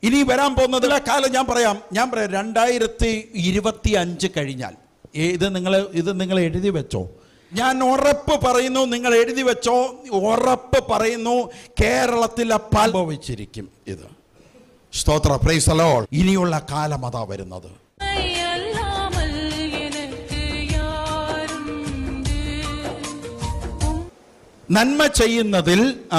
ഇനി വരാൻ പോകുന്നത് കാലം ഞാൻ പറയാം ഞാൻ പറയാം രണ്ടായിരത്തി ഇരുപത്തി അഞ്ച് കഴിഞ്ഞാൽ ഏ, ഇത് നിങ്ങൾ ഇത് നിങ്ങൾ എഴുതി വെച്ചോ ഞാൻ ഉറപ്പ് പറയുന്നു നിങ്ങൾ എഴുതി വെച്ചോ ഉറപ്പ് പറയുന്നു കേരളത്തിലെ പൽഭവിച്ചിരിക്കും ഇത് സ്തോത്ര പ്രൈസലോ ഇനിയുള്ള കാലം അതാ വരുന്നത് அல்லாமல் எனக்கு யாருண்டு നന്മ ചെയ്യുന്നതിൽ ആ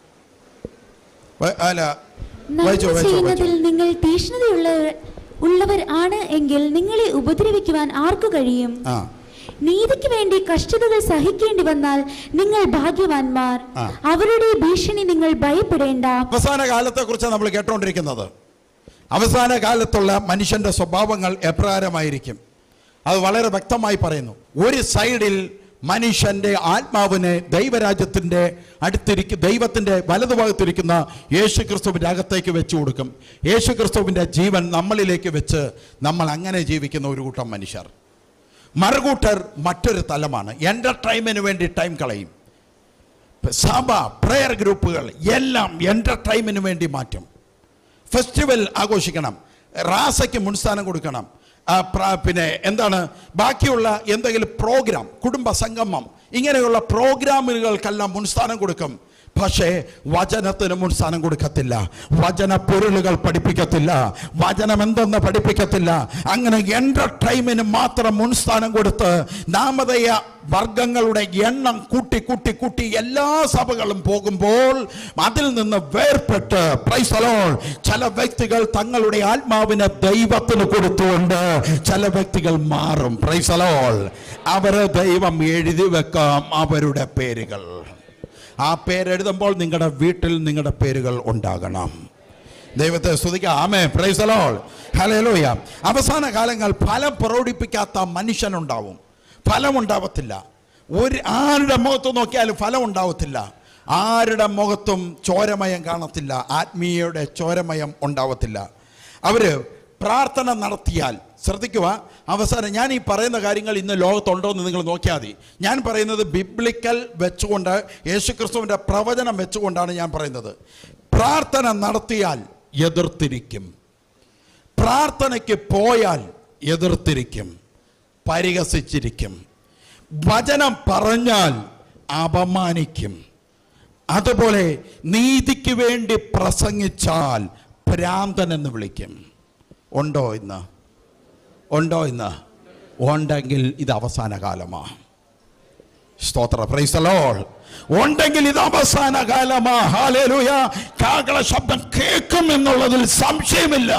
വ- അല്ല നന്മ വായിച്ചോ വായിച്ചോ ചെയ്യുന്നതിൽ വായിച്ചോ നിങ്ങൾ തീഷ്ണതയുള്ള ഉള്ളവർ ആണ് എങ്കിൽ നിങ്ങളെ ഉപദ്രവിക്കുവാൻ ആർക്കു കഴിയും ആ നീതിക്ക് വേണ്ടി കഷ്ടതകൾ സഹിക്കേണ്ടി വന്നാൽ നിങ്ങൾ ഭാഗ്യവാന്മാർ ആ. അവരുടെ ഭീഷണി നിങ്ങൾ ഭയപ്പെടേണ്ട അവസാന കാലത്തെ കുറിച്ചാണ് നമ്മൾ കേട്ടുകൊണ്ടിരിക്കുന്നത് അവസാന കാലത്തുള്ള മനുഷ്യന്റെ സ്വഭാവങ്ങൾ എപ്രകാരമായിരിക്കും അത് വളരെ വ്യക്തമായി പറയുന്നു ഒരു സൈഡിൽ മനുഷ്യന്റെ ആത്മാവിനെ ദൈവരാജ്യത്തിന്റെ അടുത്തിരിക്കും ദൈവത്തിന്റെ വലതുഭാഗത്തിരിക്കുന്ന യേശു ക്രിസ്തുവിന്റെ അകത്തേക്ക് വെച്ചു കൊടുക്കും യേശു ക്രിസ്തുവിന്റെ ജീവൻ നമ്മളിലേക്ക് വെച്ച് നമ്മൾ അങ്ങനെ ജീവിക്കുന്ന ഒരു കൂട്ടം മനുഷ്യർ മറുകൂട്ടർ മറ്റൊരു തലമാണ് എൻ്റർടൈൻമെൻറ്റിന് വേണ്ടി ടൈം കളയും സഭ പ്രയർ ഗ്രൂപ്പുകൾ എല്ലാം എൻ്റർടൈൻമെൻറ്റിന് വേണ്ടി മാറ്റും ഫെസ്റ്റിവൽ ആഘോഷിക്കണം റാസയ്ക്ക് മുൻസ്ഥാനം കൊടുക്കണം ആ, പ്ര- പിന്നെ എന്താണ് ബാക്കിയുള്ള എന്തെങ്കിലും പ്രോഗ്രാം കുടുംബ സംഗമം ഇങ്ങനെയുള്ള പ്രോഗ്രാമുകൾക്കെല്ലാം മുൻസ്ഥാനം കൊടുക്കും പക്ഷേ വചനത്തിന് മുൻസ്ഥാനം കൊടുക്കത്തില്ല വചന പൊരുളുകൾ പഠിപ്പിക്കത്തില്ല വചനം എന്തെന്ന് പഠിപ്പിക്കത്തില്ല അങ്ങനെ എൻ്റർടൈൻമെൻറ്റിന് മാത്രം മുൻസ്ഥാനം കൊടുത്ത് നാമതയ വർഗങ്ങളുടെ എണ്ണം കൂട്ടി കൂട്ടി കൂട്ടി എല്ലാ സഭകളും പോകുമ്പോൾ അതിൽ നിന്ന് വേർപെട്ട് പ്രൈസലോൾ ചില വ്യക്തികൾ തങ്ങളുടെ ആത്മാവിനെ ദൈവത്തിന് കൊടുത്തുകൊണ്ട് ചില വ്യക്തികൾ മാറും പ്രൈസലോൾ അവരെ ദൈവം എഴുതി വെക്കാം അവരുടെ പേരുകൾ ആ പേരെഴുതുമ്പോൾ നിങ്ങളുടെ വീട്ടിൽ നിങ്ങളുടെ പേരുകൾ ഉണ്ടാകണം ദൈവത്തെ സ്തുതിക്കാം ആമേ പ്രൈസലോൾ ഹലേലോയ അവസാന കാലങ്ങൾ ഫലം പ്രകടിപ്പിക്കാത്ത മനുഷ്യനുണ്ടാവും ഫലം ഉണ്ടാവത്തില്ല ഒരു ആരുടെ മുഖത്ത് നോക്കിയാലും ഫലം ഉണ്ടാവത്തില്ല ആരുടെ മുഖത്തും ചോരമയം കാണത്തില്ല ആത്മീയയുടെ ചോരമയം ഉണ്ടാവത്തില്ല അവര് പ്രാർത്ഥന നടത്തിയാൽ ശ്രദ്ധിക്കുക അവസാനം ഞാൻ ഈ പറയുന്ന കാര്യങ്ങൾ ഇന്ന് ലോകത്തുണ്ടോ എന്ന് നിങ്ങൾ നോക്കിയാൽ മതി ഞാൻ പറയുന്നത് ബിബ്ലിക്കൽ വെച്ചുകൊണ്ട് യേശുക്രിസ്തുവിൻ്റെ പ്രവചനം വെച്ചുകൊണ്ടാണ് ഞാൻ പറയുന്നത് പ്രാർത്ഥന നടത്തിയാൽ എതിർത്തിരിക്കും പ്രാർത്ഥനയ്ക്ക് പോയാൽ എതിർത്തിരിക്കും പരിഹസിച്ചിരിക്കും വചനം പറഞ്ഞാൽ അപമാനിക്കും അതുപോലെ നീതിക്ക് വേണ്ടി പ്രസംഗിച്ചാൽ ഭ്രാന്തൻ എന്ന് വിളിക്കും ഉണ്ടോ ഇന്ന് ഉണ്ടോ ഇന്ന് ഉണ്ടെങ്കിൽ ഇത് അവസാന കാലമാണ് സ്തോത്ര പ്രൈസലോൾ ഉണ്ടെങ്കിൽ ഇത് അവസാന കാലമാ ഹാലേലൂയ കാകള ശബ്ദം കേൾക്കും എന്നുള്ളതിൽ സംശയമില്ല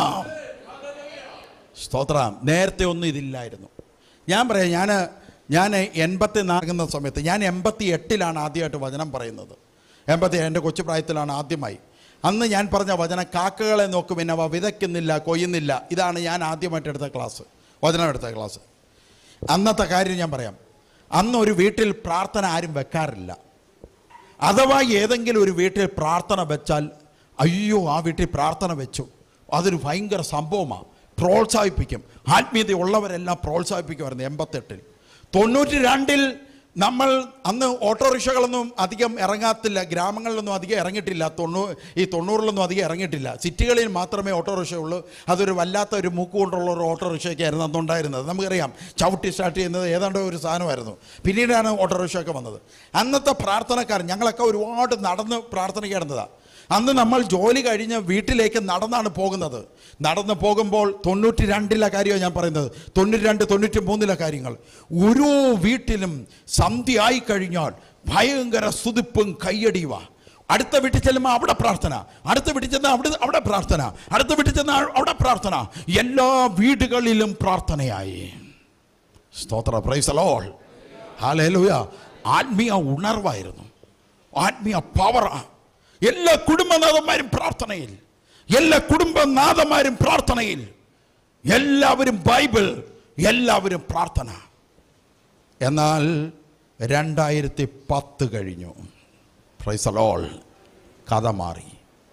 സ്തോത്ര നേരത്തെ ഒന്നും ഇതില്ലായിരുന്നു ഞാൻ പറയാം ഞാൻ ഞാൻ എൺപത്തി നാകുന്ന സമയത്ത് ഞാൻ എൺപത്തി എട്ടിലാണ് ആദ്യമായിട്ട് വചനം പറയുന്നത് എൺപത്തി എൻ്റെ കൊച്ചു പ്രായത്തിലാണ് ആദ്യമായി അന്ന് ഞാൻ പറഞ്ഞ വചനം കാക്കകളെ നോക്കും പിന്നെ അവ വിതയ്ക്കുന്നില്ല കൊയ്യുന്നില്ല ഇതാണ് ഞാൻ ആദ്യമായിട്ട് എടുത്ത ക്ലാസ് വചനം എടുത്ത ക്ലാസ് അന്നത്തെ കാര്യം ഞാൻ പറയാം അന്ന് ഒരു വീട്ടിൽ പ്രാർത്ഥന ആരും വെക്കാറില്ല അഥവാ ഏതെങ്കിലും ഒരു വീട്ടിൽ പ്രാർത്ഥന വെച്ചാൽ അയ്യോ ആ വീട്ടിൽ പ്രാർത്ഥന വെച്ചു അതൊരു ഭയങ്കര സംഭവമാണ് പ്രോത്സാഹിപ്പിക്കും ആത്മീയത ഉള്ളവരെല്ലാം പ്രോത്സാഹിപ്പിക്കുമായിരുന്നു എൺപത്തെട്ടിൽ തൊണ്ണൂറ്റി രണ്ടിൽ നമ്മൾ അന്ന് ഓട്ടോറിക്ഷകളൊന്നും അധികം ഇറങ്ങാത്തില്ല ഗ്രാമങ്ങളിലൊന്നും അധികം ഇറങ്ങിയിട്ടില്ല തൊണ്ണൂ ഈ തൊണ്ണൂറിലൊന്നും അധികം ഇറങ്ങിയിട്ടില്ല സിറ്റികളിൽ മാത്രമേ ഓട്ടോറിക്ഷ ഉള്ളൂ അതൊരു വല്ലാത്ത ഒരു മൂക്ക് കൊണ്ടുള്ള ഒരു ഓട്ടോറിക്ഷയൊക്കെയായിരുന്നു അന്നുണ്ടായിരുന്നത് നമുക്കറിയാം ചവിട്ടി സ്റ്റാർട്ട് ചെയ്യുന്നത് ഏതാണ്ട് ഒരു സാധനമായിരുന്നു പിന്നീടാണ് ഓട്ടോറിക്ഷയൊക്കെ വന്നത് അന്നത്തെ പ്രാർത്ഥനക്കാർ ഞങ്ങളൊക്കെ ഒരുപാട് നടന്ന് പ്രാർത്ഥനയ്ക്ക് കിടന്നതാണ് അന്ന് നമ്മൾ ജോലി കഴിഞ്ഞ് വീട്ടിലേക്ക് നടന്നാണ് പോകുന്നത് നടന്ന് പോകുമ്പോൾ തൊണ്ണൂറ്റി രണ്ടിലെ കാര്യമാണ് ഞാൻ പറയുന്നത് തൊണ്ണൂറ്റി രണ്ട് തൊണ്ണൂറ്റി മൂന്നിലെ കാര്യങ്ങൾ ഓരോ വീട്ടിലും സന്ധ്യയായി കഴിഞ്ഞാൽ ഭയങ്കര സ്തുതിപ്പും കയ്യടിയുവാ അടുത്ത വീട്ടിൽ ചെല്ലുമ്പോൾ അവിടെ പ്രാർത്ഥന അടുത്ത വീട്ടിൽ ചെന്നാൽ അവിടെ അവിടെ പ്രാർത്ഥന അടുത്ത വീട്ടിൽ ചെന്നാൽ അവിടെ പ്രാർത്ഥന എല്ലാ വീടുകളിലും പ്രാർത്ഥനയായി സ്തോത്ര പ്രൈസലോൾ ഹാലേലൂയ ആത്മീയ ഉണർവായിരുന്നു ആത്മീയ പവറാ എല്ലാ കുടുംബനാഥന്മാരും പ്രാർത്ഥനയിൽ എല്ലാ കുടുംബനാഥന്മാരും പ്രാർത്ഥനയിൽ എല്ലാവരും ബൈബിൾ എല്ലാവരും പ്രാർത്ഥന എന്നാൽ രണ്ടായിരത്തി പത്ത് കഴിഞ്ഞു പ്രൈസലോൾ കഥ മാറി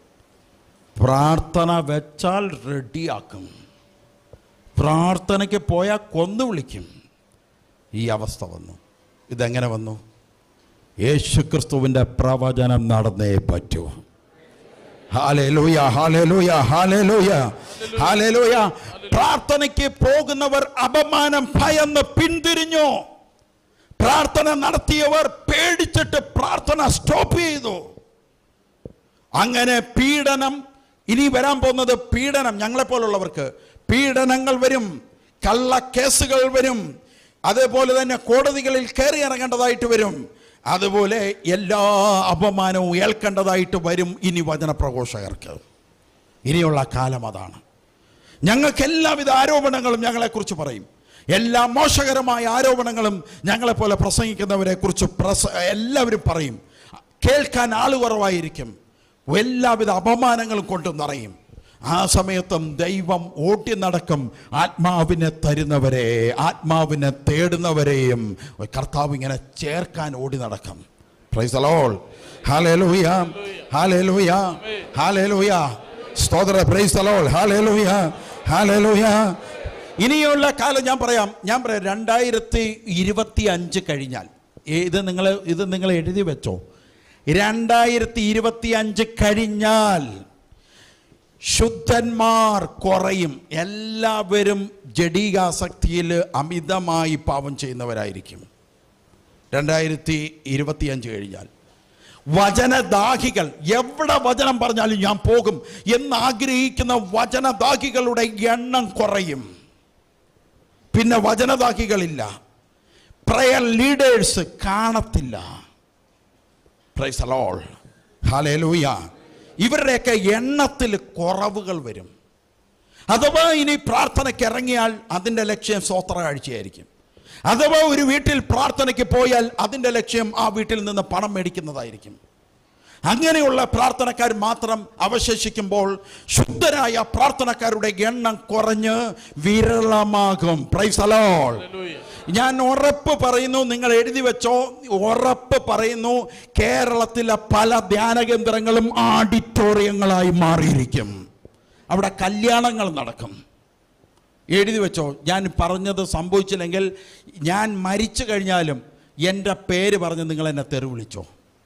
പ്രാർത്ഥന വെച്ചാൽ റെഡിയാക്കും പ്രാർത്ഥനയ്ക്ക് പോയാൽ കൊന്നു വിളിക്കും ഈ അവസ്ഥ വന്നു ഇതെങ്ങനെ വന്നു യേശുക്രിസ്തുവിൻ്റെ പ്രവചനം നടന്നേ പറ്റൂ ഹാലേലൂയ ഹാലേലൂയ ഹാലേലൂയ ഹാലേലൂയ പ്രാർത്ഥനയ്ക്ക് പോകുന്നവർ അപമാനം ഭയന്ന് പിന്തിരിഞ്ഞു പ്രാർത്ഥന നടത്തിയവർ പേടിച്ചിട്ട് പ്രാർത്ഥന സ്റ്റോപ്പ് ചെയ്തു അങ്ങനെ പീഡനം ഇനി വരാൻ പോകുന്നത് പീഡനം ഞങ്ങളെപ്പോലുള്ളവർക്ക് പീഡനങ്ങൾ വരും കള്ളക്കേസുകൾ വരും അതേപോലെ തന്നെ കോടതികളിൽ കയറി ഇറങ്ങേണ്ടതായിട്ട് വരും അതുപോലെ എല്ലാ അപമാനവും ഏൽക്കേണ്ടതായിട്ട് വരും ഇനി വചനപ്രഘോഷകർക്ക് ഇനിയുള്ള കാലം അതാണ് ഞങ്ങൾക്ക് എല്ലാവിധ ആരോപണങ്ങളും ഞങ്ങളെക്കുറിച്ച് പറയും എല്ലാ മോശകരമായ ആരോപണങ്ങളും ഞങ്ങളെപ്പോലെ പ്രസംഗിക്കുന്നവരെ കുറിച്ച് പ്രസ എല്ലാവരും പറയും കേൾക്കാൻ ആള് കുറവായിരിക്കും എല്ലാവിധ അപമാനങ്ങളും കൊണ്ട് നിറയും ആ സമയത്തും ദൈവം ഓട്ടി നടക്കും ആത്മാവിനെ തരുന്നവരെ ആത്മാവിനെ തേടുന്നവരെയും കർത്താവ് ഇങ്ങനെ ചേർക്കാൻ ഓടി നടക്കും പ്രൈസ് അലോൾ ഹാലേലൂയ ഹാലേലൂയ ഹാലേലൂയ സ്തോത്ര പ്രൈസ് അലോൾ ഹാലേലൂയ ഹാലേലൂയ ഇനിയുള്ള കാലം ഞാൻ പറയാം ഞാൻ പറയാം രണ്ടായിരത്തി ഇരുപത്തി അഞ്ച് കഴിഞ്ഞാൽ ഏ- ഇത് നിങ്ങൾ ഇത് നിങ്ങൾ എഴുതി വെച്ചോ രണ്ടായിരത്തി ഇരുപത്തി അഞ്ച് കഴിഞ്ഞാൽ ശുദ്ധന്മാർ കുറയും എല്ലാവരും ജഡീകാസക്തിയിൽ അമിതമായി പാപം ചെയ്യുന്നവരായിരിക്കും രണ്ടായിരത്തി ഇരുപത്തിയഞ്ച് കഴിഞ്ഞാൽ വചനദാഹികൾ എവിടെ വചനം പറഞ്ഞാലും ഞാൻ പോകും എന്ന് ആഗ്രഹിക്കുന്ന വചനദാഹികളുടെ എണ്ണം കുറയും പിന്നെ വചനദാഹികളില്ല പ്രയർ ലീഡേഴ്സ് കാണത്തില്ല പ്രൈസ് അലോൾ ഹാലേലൂയ ഇവരുടെയൊക്കെ എണ്ണത്തിൽ കുറവുകൾ വരും അഥവാ ഇനി പ്രാർത്ഥനയ്ക്ക് ഇറങ്ങിയാൽ അതിൻ്റെ ലക്ഷ്യം സ്വോത്ര കാഴ്ചയായിരിക്കും അഥവാ ഒരു വീട്ടിൽ പ്രാർത്ഥനയ്ക്ക് പോയാൽ അതിൻ്റെ ലക്ഷ്യം ആ വീട്ടിൽ നിന്ന് പണം മേടിക്കുന്നതായിരിക്കും അങ്ങനെയുള്ള പ്രാർത്ഥനക്കാർ മാത്രം അവശേഷിക്കുമ്പോൾ ശുദ്ധരായ പ്രാർത്ഥനക്കാരുടെ എണ്ണം കുറഞ്ഞ് വിരളമാകും പ്രൈസ് അലോൾ ഞാൻ ഉറപ്പ് പറയുന്നു നിങ്ങൾ എഴുതി വെച്ചോ ഉറപ്പ് പറയുന്നു കേരളത്തിലെ പല ധ്യാന കേന്ദ്രങ്ങളും ആഡിറ്റോറിയങ്ങളായി മാറിയിരിക്കും അവിടെ കല്യാണങ്ങൾ നടക്കും എഴുതി വെച്ചോ ഞാൻ പറഞ്ഞത് സംഭവിച്ചില്ലെങ്കിൽ ഞാൻ മരിച്ചു കഴിഞ്ഞാലും എൻ്റെ പേര് പറഞ്ഞ് നിങ്ങൾ എന്നെ തെറി വിളിച്ചോ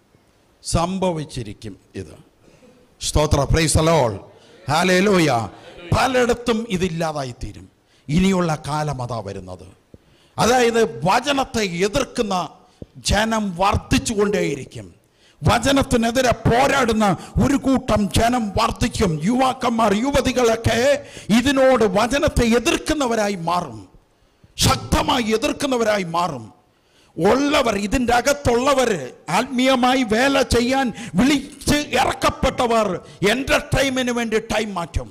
സംഭവിച്ചിരിക്കും ഇത് സ്തോത്ര പ്രൈസ് അലോൾ ഹാലേലോയ പലയിടത്തും ഇതില്ലാതായിത്തീരും ഇനിയുള്ള കാലം അതാ വരുന്നത് അതായത് വചനത്തെ എതിർക്കുന്ന ജനം വർദ്ധിച്ചുകൊണ്ടേയിരിക്കും വചനത്തിനെതിരെ പോരാടുന്ന ഒരു കൂട്ടം ജനം വർദ്ധിക്കും യുവാക്കന്മാർ യുവതികളൊക്കെ ഇതിനോട് വചനത്തെ എതിർക്കുന്നവരായി മാറും ശക്തമായി എതിർക്കുന്നവരായി മാറും ഉള്ളവർ ഇതിൻ്റെ അകത്തുള്ളവർ ആത്മീയമായി വേല ചെയ്യാൻ വിളിച്ച് ഇറക്കപ്പെട്ടവർ എൻ്റർടൈൻമെൻറ്റിന് വേണ്ടി ടൈം മാറ്റും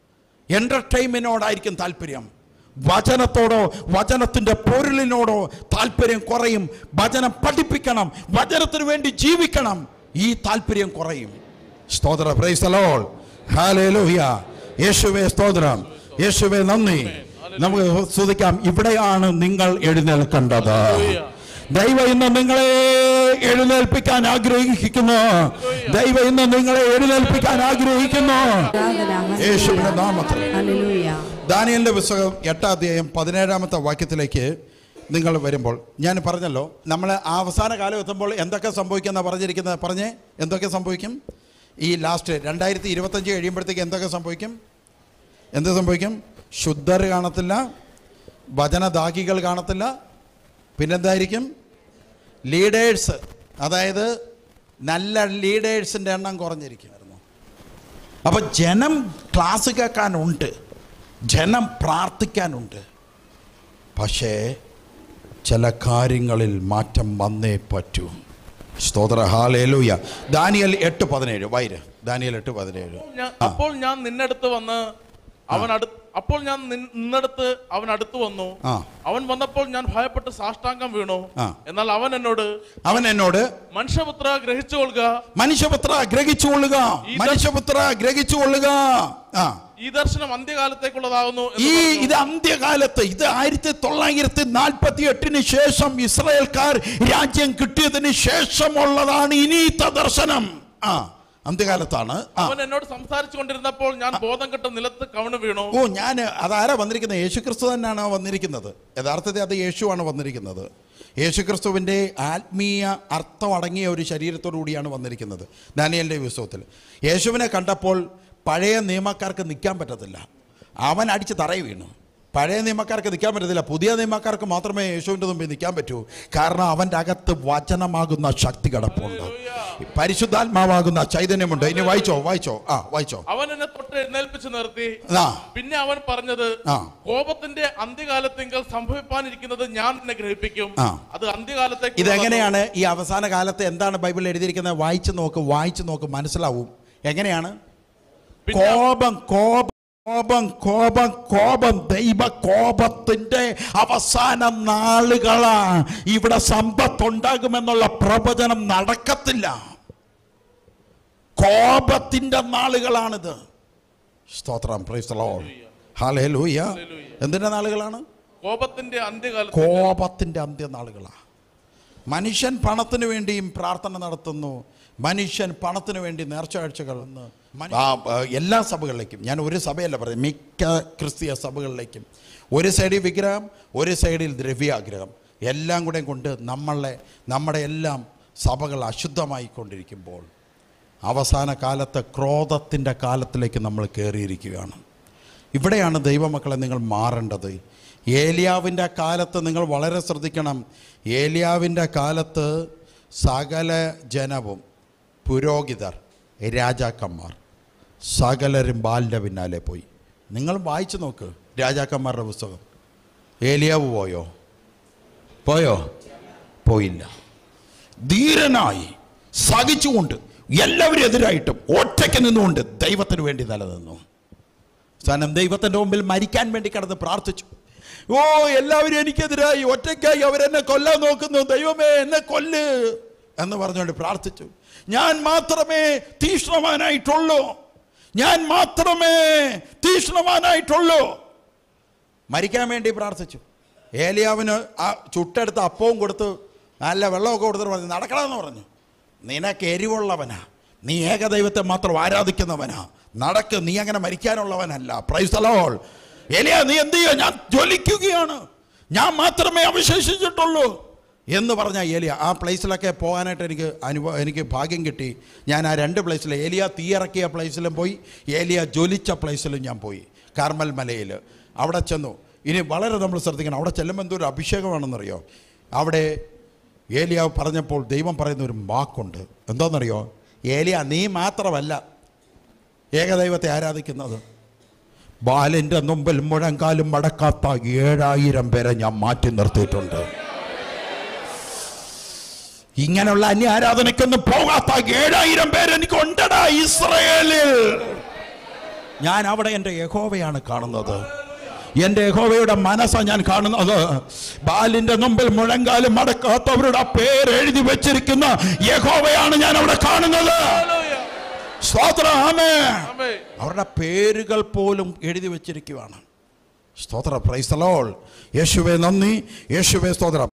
എൻ്റർടൈൻമെൻറ്റിനോടായിരിക്കും താല്പര്യം വചനത്തോടോ വചനത്തിൻ്റെ പൊരുളിനോടോ താല്പര്യം കുറയും വചനം പഠിപ്പിക്കണം വചനത്തിന് വേണ്ടി ജീവിക്കണം ഈ താല്പര്യം കുറയും സ്തോത്ര പ്രൈസലോൾ ഹാലേലൂയ യേശുവേ സ്തോത്രം യേശുവേ നന്ദി നമുക്ക് സ്തുതിക്കാം ഇവിടെയാണ് നിങ്ങൾ എഴുന്നേൽക്കേണ്ടത് ദൈവം ഇന്ന് നിങ്ങളെ എഴുന്നേൽപ്പിക്കാൻ ആഗ്രഹിക്കുന്നു ദൈവം ഇന്ന് നിങ്ങളെ എഴുന്നേൽപ്പിക്കാൻ ആഗ്രഹിക്കുന്നു യേശുവിന്റെ നാമത്തിൽ ഹല്ലേലൂയ ദാനിയലിന്റെ പുസ്തകം എട്ടാം അധ്യായം പതിനേഴാമത്തെ വാക്യത്തിലേക്ക് നിങ്ങൾ വരുമ്പോൾ ഞാൻ പറഞ്ഞല്ലോ നമ്മൾ അവസാന കാലം എത്തുമ്പോൾ എന്തൊക്കെ സംഭവിക്കുന്ന പറഞ്ഞിരിക്കുന്നത് പറഞ്ഞേ എന്തൊക്കെ സംഭവിക്കും ഈ ലാസ്റ്റ് രണ്ടായിരത്തി ഇരുപത്തഞ്ച് കഴിയുമ്പോഴത്തേക്ക് എന്തൊക്കെ സംഭവിക്കും എന്ത് സംഭവിക്കും ശുദ്ധർ കാണത്തില്ല വചനദാഹികൾ കാണത്തില്ല പിന്നെന്തായിരിക്കും ലീഡേഴ്സ് അതായത് നല്ല ലീഡേഴ്സിൻ്റെ എണ്ണം കുറഞ്ഞിരിക്കുമായിരുന്നു അപ്പം ജനം ക്ലാസ് കേൾക്കാനുണ്ട് ജനം പ്രാർത്ഥിക്കാനുണ്ട് പക്ഷേ ചില കാര്യങ്ങളിൽ മാറ്റം വന്നേ പറ്റൂ സ്തോത്ര ഹാലേലൂയ ദാനിയൽ എട്ട് പതിനേഴ് വൈര് ദാനിയൽ എട്ട് പതിനേഴ് ഞാൻ- ആ. അപ്പോൾ ഞാൻ നിന്നടുത്ത് വന്ന് അവൻ അടു അപ്പോൾ ഞാൻ നിൻ- നിന്നടുത്ത് അവൻ അടുത്ത് വന്നു ആ. അവൻ വന്നപ്പോൾ ഞാൻ ഭയപ്പെട്ട് സാഷ്ടാംഗം വീണു ആ. എന്നാൽ അവൻ എന്നോട് അവൻ എന്നോട് മനുഷ്യപുത്ര ഗ്രഹിച്ചു കൊള്ളുക മനുഷ്യപുത്ര ഗ്രഹിച്ചുകൊള്ളുക ഈ ദ- മനുഷ്യപുത്ര ഗ്രഹിച്ചുകൊള്ളുക ആ ഈ ദർശനം അന്ത്യകാലത്തേക്കുള്ളതാകുന്നു എന്ന് ഈ പറഞ്ഞു. ഇത് അന്ത്യകാലത്ത് ഇത് ആയിരത്തി തൊള്ളായിരത്തി നാൽപ്പത്തി എട്ടിന് ശേഷം ഇസ്രായേൽക്കാർ രാജ്യം കിട്ടിയതിന് ശേഷമുള്ളതാണ് ഇനീത്ത ദർശനം ആ അന്ത്യകാലത്താണ് ആ അവൻ എന്നോട് സംസാരിച്ചു കൊണ്ടിരുന്നപ്പോൾ ഞാൻ ബോധം കെട്ട് നിലത്ത് കവണ് വീണു ഓ ഞാൻ അതാരാ വന്നിരിക്കുന്നത് യേശുക്രിസ്തു തന്നെയാണ് വന്നിരിക്കുന്നത് യഥാർത്ഥത്തിൽ അത് യേശുവാണ് വന്നിരിക്കുന്നത് യേശുക്രിസ്തുവിൻ്റെ ആത്മീയ അർത്ഥം അടങ്ങിയ ഒരു ശരീരത്തോടു കൂടിയാണ് വന്നിരിക്കുന്നത് ദാനിയലിൻ്റെ പുസ്തകത്തിൽ യേശുവിനെ കണ്ടപ്പോൾ പഴയ നിയമക്കാർക്ക് നിൽക്കാൻ പറ്റത്തില്ല അവൻ അടിച്ച് തറയി വീണു പഴയ നിയമക്കാർക്ക് നിൽക്കാൻ പറ്റത്തില്ല പുതിയ നിയമക്കാർക്ക് മാത്രമേ യേശുവിൻ്റെ മുമ്പിൽ നിൽക്കാൻ പറ്റൂ കാരണം അവൻ്റെ അകത്ത് വചനമാകുന്ന ശക്തി കിടപ്പുണ്ട് പരിശുദ്ധാത്മാവാകുന്ന ചൈതന്യമുണ്ട് ഇനി വായിച്ചോ വായിച്ചോ ആ വായിച്ചോ അവൻ എന്നെ തൊട്ട് എഴുന്നേൽപ്പിച്ച് നിർത്തി ആ പിന്നെ അവൻ പറഞ്ഞത് ആ. കോപത്തിന്റെ അന്ത്യകാലത്തെങ്കിൽ സംഭവിപ്പാനിരിക്കുന്നത് ഞാൻ നിന്നെ ഗ്രഹിപ്പിക്കും ആ. അത് അന്ത്യകാലത്തേക്ക് ഇതെങ്ങനെയാണ് ഈ അവസാന കാലത്ത് എന്താണ് ബൈബിളിൽ എഴുതിയിരിക്കുന്നത് വായിച്ചു നോക്ക് വായിച്ചു നോക്ക് മനസ്സിലാവും എങ്ങനെയാണ് പിന്നെ- കോപം കോപം കോപം കോപം കോപം ദൈവ കോപത്തിന്റെ അവസാന നാളുകളാ ഇവിടെ സമ്പത്തുണ്ടാകുമെന്നുള്ള പ്രവചനം നടക്കത്തില്ല കോപത്തിന്റെ നാളുകളാണിത് സ്തോത്രം പ്രൈസ് ഹാലേലൂയ എന്തിന്റെ നാളുകളാണ് കോപത്തിന്റെ അന്ത്യകാലത്ത് കോപത്തിൻ്റെ അന്ത്യനാളുകളാണ് മനുഷ്യൻ പണത്തിന് വേണ്ടിയും പ്രാർത്ഥന നടത്തുന്നു മനുഷ്യൻ പണത്തിന് വേണ്ടി നേർച്ചയാഴ്ചകൾ ആ, ആ, എല്ലാ സഭകളിലേക്കും ഞാൻ ഒരു സഭയല്ല പറയും മിക്ക ക്രിസ്തീയ സഭകളിലേക്കും ഒരു സൈഡിൽ വിഗ്രഹം ഒരു സൈഡിൽ ദ്രവ്യാഗ്രഹം എല്ലാം കൂടെ കൊണ്ട് നമ്മളെ നമ്മുടെ എല്ലാം സഭകൾ അശുദ്ധമായിക്കൊണ്ടിരിക്കുമ്പോൾ അവസാന കാലത്ത് ക്രോധത്തിൻ്റെ കാലത്തിലേക്ക് നമ്മൾ കയറിയിരിക്കുകയാണ് ഇവിടെയാണ് ദൈവമക്കളെ നിങ്ങൾ മാറേണ്ടത് ഏലിയാവിൻ്റെ കാലത്ത് നിങ്ങൾ വളരെ ശ്രദ്ധിക്കണം ഏലിയാവിൻ്റെ കാലത്ത് സകല ജനവും പുരോഹിതർ രാജാക്കന്മാർ സകലരും ബാലിൻ്റെ പിന്നാലെ പോയി നിങ്ങൾ വായിച്ചു നോക്ക് രാജാക്കന്മാരുടെ പുസ്തകം ഏലിയാവ് പോയോ പോയോ പോയില്ല ധീരനായി സഹിച്ചുകൊണ്ട് എല്ലാവരും എതിരായിട്ടും ഒറ്റയ്ക്ക് നിന്നുകൊണ്ട് ദൈവത്തിന് വേണ്ടി നിലനിന്നു അവസാനം ദൈവത്തിൻ്റെ മുമ്പിൽ മരിക്കാൻ വേണ്ടി കിടന്ന് പ്രാർത്ഥിച്ചു ഓ എല്ലാവരും എനിക്കെതിരായി ഒറ്റയ്ക്കായി അവരെന്നെ കൊല്ലാൻ നോക്കുന്നു ദൈവമേ എന്നെ കൊല്ല് എന്ന് പറഞ്ഞുകൊണ്ട് പ്രാർത്ഥിച്ചു ഞാൻ മാത്രമേ തീഷ്ണവാനായിട്ടുള്ളൂ ഞാൻ മാത്രമേ തീഷ്ണവാനായിട്ടുള്ളൂ മരിക്കാൻ വേണ്ടി പ്രാർത്ഥിച്ചു ഏലിയാവിന് ആ ചുട്ടെടുത്ത അപ്പവും കൊടുത്ത് നല്ല വെള്ളമൊക്കെ കൊടുത്തിട്ട് പറഞ്ഞു നടക്കണമെന്ന് പറഞ്ഞു നിനക്ക് എരിവുള്ളവനാ നീ ഏകദൈവത്തെ മാത്രം ആരാധിക്കുന്നവനാ നടക്ക് നീ അങ്ങനെ മരിക്കാനുള്ളവനല്ല പ്രൈസലോൾ ഏലിയ നീ എന്ത് ചെയ്യുക ഞാൻ ജ്വലിക്കുകയാണ് ഞാൻ മാത്രമേ അവശേഷിച്ചിട്ടുള്ളൂ എന്ന് പറഞ്ഞ ഏലിയ ആ പ്ലേസിലൊക്കെ പോകാനായിട്ട് എനിക്ക് അനുഭവം എനിക്ക് ഭാഗ്യം കിട്ടി ഞാൻ ആ രണ്ട് പ്ലേസിൽ ഏലിയ തീയിറക്കിയ പ്ലേസിലും പോയി ഏലിയ ജ്വലിച്ച പ്ലേസിലും ഞാൻ പോയി കാർമൽ മലയിൽ അവിടെ ചെന്നു ഇനി വളരെ നമ്മൾ ശ്രദ്ധിക്കണം അവിടെ ചെല്ലുമ്പോൾ എന്തോ ഒരു അഭിഷേകമാണെന്നറിയോ അവിടെ ഏലിയ പറഞ്ഞപ്പോൾ ദൈവം പറയുന്ന ഒരു വാക്കുണ്ട് എന്താണെന്നറിയോ ഏലിയ നീ മാത്രമല്ല ഏകദൈവത്തെ ആരാധിക്കുന്നത് ബാലിൻ്റെ മുമ്പിൽ മുഴങ്കാലും മടക്കാത്ത ഏഴായിരം പേരെ ഞാൻ മാറ്റി നിർത്തിയിട്ടുണ്ട് ഇങ്ങനെയുള്ള അന്യ ആരാധനയ്ക്കൊന്നും പോകാത്ത ഏഴായിരം പേര് എനിക്ക് ഉണ്ടടാ ഇസ്രയേലിൽ ഞാൻ അവിടെ എൻ്റെ യഹോവയാണ് കാണുന്നത് എൻ്റെ യഹോവയുടെ മനസ്സാണ് ഞാൻ കാണുന്നത് ബാലിന്റെ മുമ്പിൽ മുഴങ്കാലും മടക്കാത്തവരുടെ പേര് എഴുതി വെച്ചിരിക്കുന്ന യഹോവയാണ് ഞാൻ അവിടെ കാണുന്നത് സ്തോത്രം ആമേ ആമേ. അവരുടെ പേരുകൾ പോലും എഴുതി വെച്ചിരിക്കുകയാണ് സ്തോത്ര പ്രൈസലോൾ യേശുവെ നന്ദി യേശുവെ സ്തോത്രം